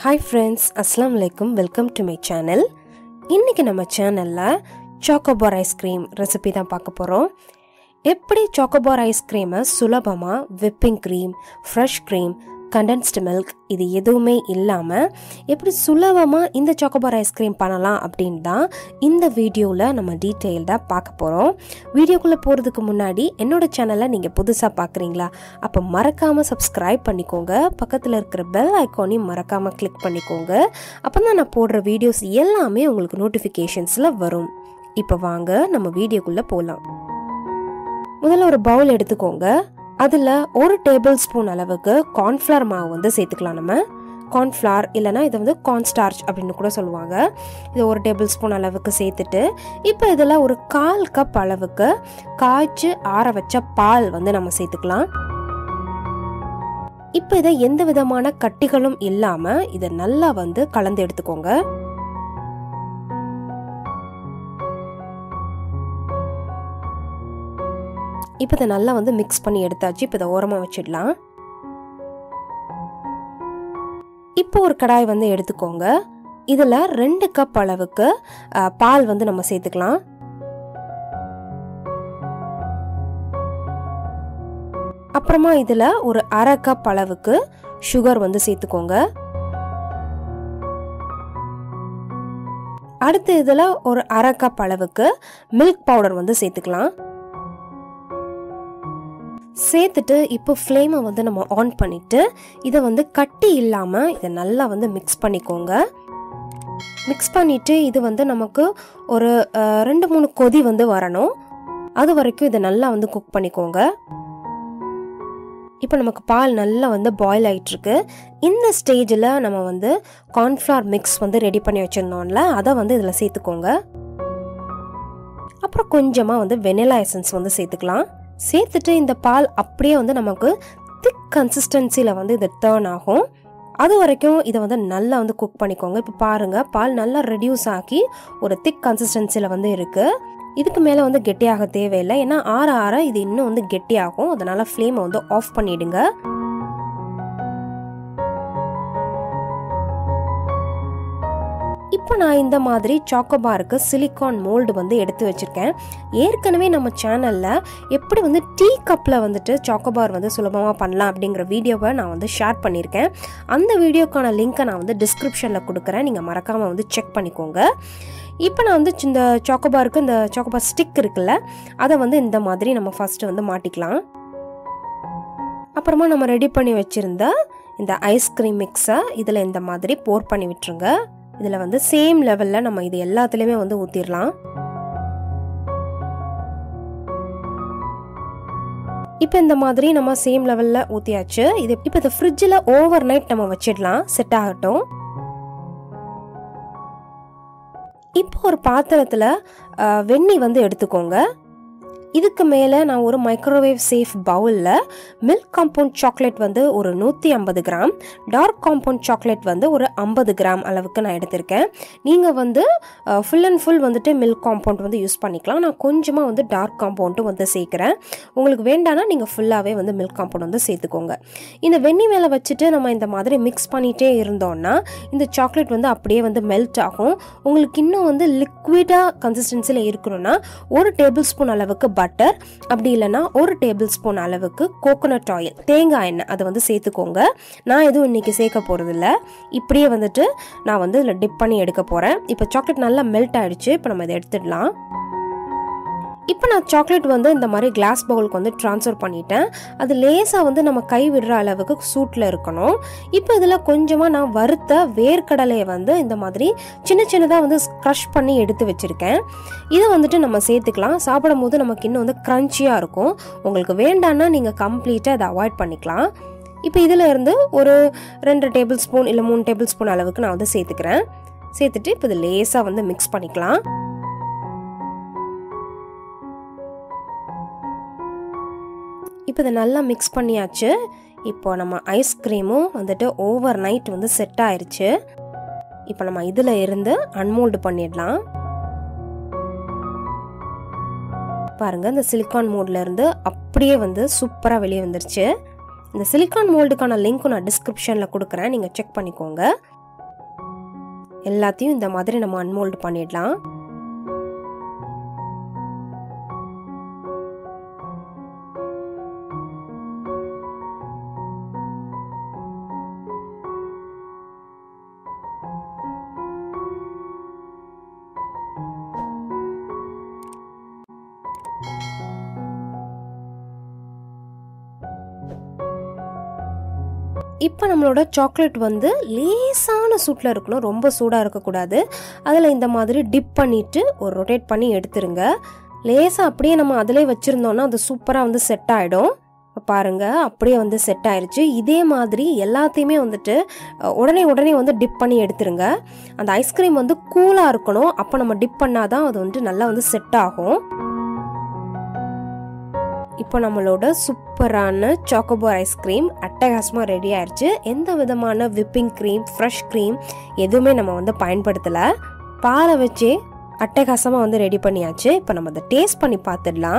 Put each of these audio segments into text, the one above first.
Hi friends அஸ்லாம் வலைக்கும் welcome to my channel இன்றைக்கி நம்ம சேனலில் சாக்கோபார் ஐஸ்கிரீம் ரெசிபி தான் பார்க்க போகிறோம் எப்படி சாக்கோபார் ஐஸ்கிரீமை சுலபமாக whipping cream fresh cream condensed milk இது எதுவுமே இல்லாமல் எப்படி சுலபமாக இந்த சாக்கோபார் ஐஸ்கிரீம் பண்ணலாம் அப்படின்னு தான் இந்த வீடியோவில் நம்ம டீட்டெயில்டாக பார்க்க போகிறோம் வீடியோக்குள்ளே போகிறதுக்கு முன்னாடி என்னோட சேனலை நீங்கள் புதுசாக பார்க்குறீங்களா அப்போ மறக்காமல் சப்ஸ்கிரைப் பண்ணிக்கோங்க பக்கத்தில் இருக்கிற பெல் ஐக்கானையும் மறக்காமல் கிளிக் பண்ணிக்கோங்க அப்போ தான் நான் போடுற வீடியோஸ் எல்லாமே உங்களுக்கு நோட்டிஃபிகேஷன்ஸில் வரும் இப்போ வாங்க நம்ம வீடியோக்குள்ளே போகலாம் முதல்ல ஒரு பவுல் எடுத்துக்கோங்க அதில் ஒரு டேபிள் ஸ்பூன் அளவுக்கு கார்ன்ஃப்ளவர் மாவு வந்து சேர்த்துக்கலாம் நம்ம கார்ன்ஃப்ளவர் இல்லைனா இதை வந்து கார்ன்ஸ்டார்ச் அப்படின்னு கூட சொல்லுவாங்க இது ஒரு டேபிள் ஸ்பூன் அளவுக்கு சேர்த்துட்டு இப்போ இதில் ஒரு கால் கப் அளவுக்கு காய்ச்சி ஆற வச்ச பால் வந்து நம்ம சேர்த்துக்கலாம் இப்போ இதை எந்த விதமான கட்டிகளும் இல்லாமல் இதை நல்லா வந்து கலந்து எடுத்துக்கோங்க இப்போ இதை நல்லா வந்து மிக்ஸ் பண்ணி எடுத்தாச்சு இப்போ இதை ஓரமாக வச்சிடலாம் இப்போ ஒரு கடாய் வந்து எடுத்துக்கோங்க இதில் ரெண்டு கப் அளவுக்கு அஹ், பால் வந்து நம்ம சேர்த்துக்கலாம் அப்புறமா இதில் ஒரு அரை கப் அளவுக்கு சுகர் வந்து சேர்த்துக்கோங்க அடுத்து இதில் ஒரு அரை கப் அளவுக்கு மில்க் பவுடர் வந்து சேர்த்துக்கலாம் சேர்த்துட்டு இப்போ ஃப்ளேமை வந்து நம்ம ஆன் பண்ணிட்டு இதை வந்து கட்டி இல்லாமல் இதை நல்லா வந்து மிக்ஸ் பண்ணிக்கோங்க மிக்ஸ் பண்ணிட்டு இது வந்து நமக்கு ஒரு அஹ், ரெண்டு மூணு கொதி வந்து வரணும் அது வரைக்கும் இதை நல்லா வந்து குக் பண்ணிக்கோங்க இப்போ நமக்கு பால் நல்லா வந்து பாயில் ஆகிட்டுருக்கு இந்த ஸ்டேஜில் நம்ம வந்து கார்ன்ஃப்ளவர் மிக்ஸ் வந்து ரெடி பண்ணி வச்சுருந்தோம்ல அதை வந்து இதில் சேர்த்துக்கோங்க அப்புறம் கொஞ்சமாக வந்து வெனிலா எசன்ஸ் வந்து சேர்த்துக்கலாம் சேர்த்துட்டு இந்த பால் அப்படியே வந்து நமக்கு திக் கன்சிஸ்டன்சியில் வந்து இது டேர்ன் ஆகும் அது வரைக்கும் இதை வந்து நல்லா வந்து குக் பண்ணிக்கோங்க இப்போ பாருங்கள் பால் நல்லா ரெடியூஸ் ஆகி ஒரு திக் கன்சிஸ்டன்சியில் வந்து இருக்குது இதுக்கு மேலே வந்து கெட்டியாக தேவையில்லை ஏன்னா ஆற ஆற இது இன்னும் வந்து கெட்டியாகும் அதனால் ஃப்ளேமை வந்து ஆஃப் பண்ணிடுங்க இப்போ நான் இந்த மாதிரி சாக்கோபாருக்கு சிலிக்கான் மோல்டு வந்து எடுத்து வச்சுருக்கேன் ஏற்கனவே நம்ம சேனலில் எப்படி வந்து டீ கப்பில் வந்துட்டு சாக்கோபார் வந்து சுலபமாக பண்ணலாம் அப்படிங்கிற வீடியோவை நான் வந்து ஷேர் பண்ணியிருக்கேன் அந்த வீடியோக்கான லிங்க்கை நான் வந்து டிஸ்கிரிப்ஷனில் கொடுக்குறேன் நீங்கள் மறக்காமல் வந்து செக் பண்ணிக்கோங்க இப்போ நான் வந்து இந்த சாக்கோபாருக்கு இந்த சாக்கோபார் ஸ்டிக் இருக்குல்ல அதை வந்து இந்த மாதிரி நம்ம ஃபஸ்ட்டு வந்து மாட்டிக்கலாம் அப்புறமா நம்ம ரெடி பண்ணி வச்சுருந்த இந்த ஐஸ்கிரீம் மிக்ஸை இதில் இந்த மாதிரி போர் பண்ணி விட்டுருங்க இதில் வந்து சேம் லெவலில் நம்ம இது எல்லாத்துலேயுமே வந்து ஊற்றிடலாம் இப்போ இந்த மாதிரி நம்ம சேம் லெவலில் ஊற்றியாச்சு இது இப்போ இந்த ஃப்ரிட்ஜில் ஓவர் நைட் நம்ம வச்சிடலாம் செட் ஆகட்டும் இப்போ ஒரு பாத்திரத்தில் வெந்நி வந்து எடுத்துக்கோங்க இதுக்கு மேலே நான் ஒரு மைக்ரோவேவ் சேஃப் பவுலில் மில்க் காம்பவுண்ட் சாக்லேட் வந்து ஒரு நூற்றி ஐம்பது கிராம் டார்க் காம்பவுண்ட் சாக்லேட் வந்து ஒரு ஐம்பது கிராம் அளவுக்கு நான் எடுத்திருக்கேன் நீங்கள் வந்து ஃபுல் அண்ட் ஃபுல் வந்துட்டு மில்க் காம்பவுண்ட் வந்து யூஸ் பண்ணிக்கலாம் நான் கொஞ்சமாக வந்து டார்க் காம்பவுண்ட்டும் வந்து சேர்க்குறேன் உங்களுக்கு வேண்டானா நீங்கள் ஃபுல்லாகவே வந்து மில்க் காம்பவுண்ட் வந்து சேர்த்துக்கோங்க இந்த வெந்நி மேலே வச்சுட்டு நம்ம இந்த மாதிரி மிக்ஸ் பண்ணிகிட்டே இருந்தோம்னா இந்த சாக்லேட் வந்து அப்படியே வந்து மெல்ட் ஆகும் உங்களுக்கு இன்னும் வந்து லிக்விடாக கன்சிஸ்டன்சியில் இருக்கணும்னா ஒரு டேபிள் ஸ்பூன் அளவுக்கு பட்டர் அப்படி இல்லைன்னா ஒரு டேபிள் ஸ்பூன் அளவுக்கு கோகோனட் ஆயில் தேங்காய் எண்ணெய் அதை வந்து சேர்த்துக்கோங்க நான் எதுவும் இன்றைக்கி சேர்க்க போகிறதில்ல இப்படியே வந்துட்டு நான் வந்து இதில் டிப் பண்ணி எடுக்க போகிறேன் இப்போ சாக்லேட் நல்லா மெல்ட் ஆயிடுச்சு இப்போ நம்ம இதை எடுத்துடலாம் இப்போ நான் சாக்லேட் வந்து இந்த மாதிரி கிளாஸ் பவுலுக்கு வந்து ட்ரான்ஸ்ஃபர் பண்ணிட்டேன் அது லேசாக வந்து நம்ம கை விடுற அளவுக்கு சூட்டில் இருக்கணும் இப்போ இதில் கொஞ்சமாக நான் வறுத்த வேர்க்கடலையை வந்து இந்த மாதிரி சின்ன சின்னதாக வந்து க்ரஷ் பண்ணி எடுத்து வச்சுருக்கேன் இதை வந்துட்டு நம்ம சேர்த்துக்கலாம் சாப்பிடும் போது நமக்கு இன்னும் வந்து க்ரன்ச்சியாக இருக்கும் உங்களுக்கு வேண்டான்னா நீங்கள் கம்ப்ளீட்டாக அதை அவாய்ட் பண்ணிக்கலாம் இப்போ இதில் இருந்து ஒரு ரெண்டு டேபிள் ஸ்பூன் இல்லை மூணு டேபிள் ஸ்பூன் அளவுக்கு நான் வந்து சேர்த்துக்கிறேன் சேர்த்துட்டு இப்போ இது லேசாக வந்து மிக்ஸ் பண்ணிக்கலாம் இப்போ இதை நல்லா மிக்ஸ் பண்ணியாச்சு இப்போ நம்ம ஐஸ்கிரீமும் வந்துட்டு ஓவர் நைட் வந்து செட் ஆயிருச்சு இப்போ நம்ம இதில் இருந்து அன்மோல்டு பண்ணிடலாம் பாருங்க இந்த சிலிக்கான் மோட்ல இருந்து அப்படியே வந்து சூப்பராக வெளியே வந்துருச்சு இந்த சிலிக்கான் மோல்டுக்கான லிங்க்கும் நான் டிஸ்கிரிப்ஷனில் கொடுக்குறேன் நீங்கள் செக் பண்ணிக்கோங்க எல்லாத்தையும் இந்த மாதிரி நம்ம அன்மோல்டு பண்ணிடலாம் இப்போ நம்மளோட சாக்லேட் வந்து லேசான சூட்டில் இருக்கணும் ரொம்ப சூடாக இருக்கக்கூடாது அதில் இந்த மாதிரி டிப் பண்ணிவிட்டு ஒரு ரொட்டேட் பண்ணி எடுத்துருங்க லேசாக அப்படியே நம்ம அதிலே வச்சுருந்தோன்னா அது சூப்பராக வந்து செட் ஆகிடும் இப்போ பாருங்கள் அப்படியே வந்து செட் ஆயிடுச்சு இதே மாதிரி எல்லாத்தையுமே வந்துட்டு அஹ், உடனே உடனே வந்து டிப் பண்ணி எடுத்துருங்க அந்த ஐஸ்கிரீம் வந்து கூலாக இருக்கணும் அப்போ நம்ம டிப் பண்ணாதான் அது வந்து நல்லா வந்து செட் ஆகும் இப்போ நம்மளோட சூப்பரான சாக்கோபார் ஐஸ்கிரீம் அட்டகாசமாக ரெடி ஆயிடுச்சு எந்த விதமான விப்பிங் க்ரீம் ஃப்ரெஷ் க்ரீம் எதுவுமே நம்ம வந்து பயன்படுத்தலை பாலை வச்சே அட்டகாசமாக வந்து ரெடி பண்ணியாச்சு இப்போ நம்ம அதை டேஸ்ட் பண்ணி பார்த்துடலாம்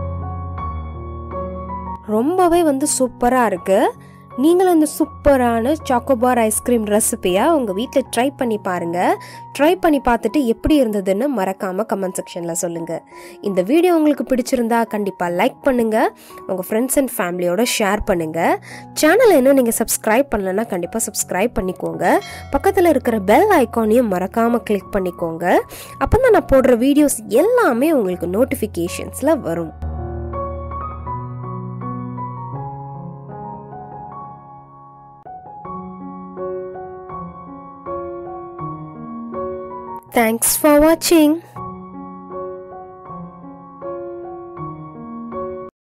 ரொம்பவே வந்து சூப்பராக இருக்குது நீங்களும் இந்த சூப்பரான சாக்கோபார் ஐஸ்கிரீம் ரெசிபியை உங்கள் வீட்டில் ட்ரை பண்ணி பாருங்கள் ட்ரை பண்ணி பார்த்துட்டு எப்படி இருந்ததுன்னு மறக்காமல் கமெண்ட் செக்ஷனில் சொல்லுங்கள் இந்த வீடியோ உங்களுக்கு பிடிச்சிருந்தா கண்டிப்பாக லைக் பண்ணுங்கள் உங்கள் ஃப்ரெண்ட்ஸ் அண்ட் ஃபேமிலியோட ஷேர் பண்ணுங்கள் சேனலை இன்னும் நீங்கள் சப்ஸ்கிரைப் பண்ணலன்னா கண்டிப்பாக சப்ஸ்கிரைப் பண்ணிக்கோங்க பக்கத்தில் இருக்கிற பெல் ஐக்கானையும் மறக்காமல் கிளிக் பண்ணிக்கோங்க அப்போ தான் நான் போடுற வீடியோஸ் எல்லாமே உங்களுக்கு நோட்டிஃபிகேஷன்ஸில் வரும் Thanks for watching.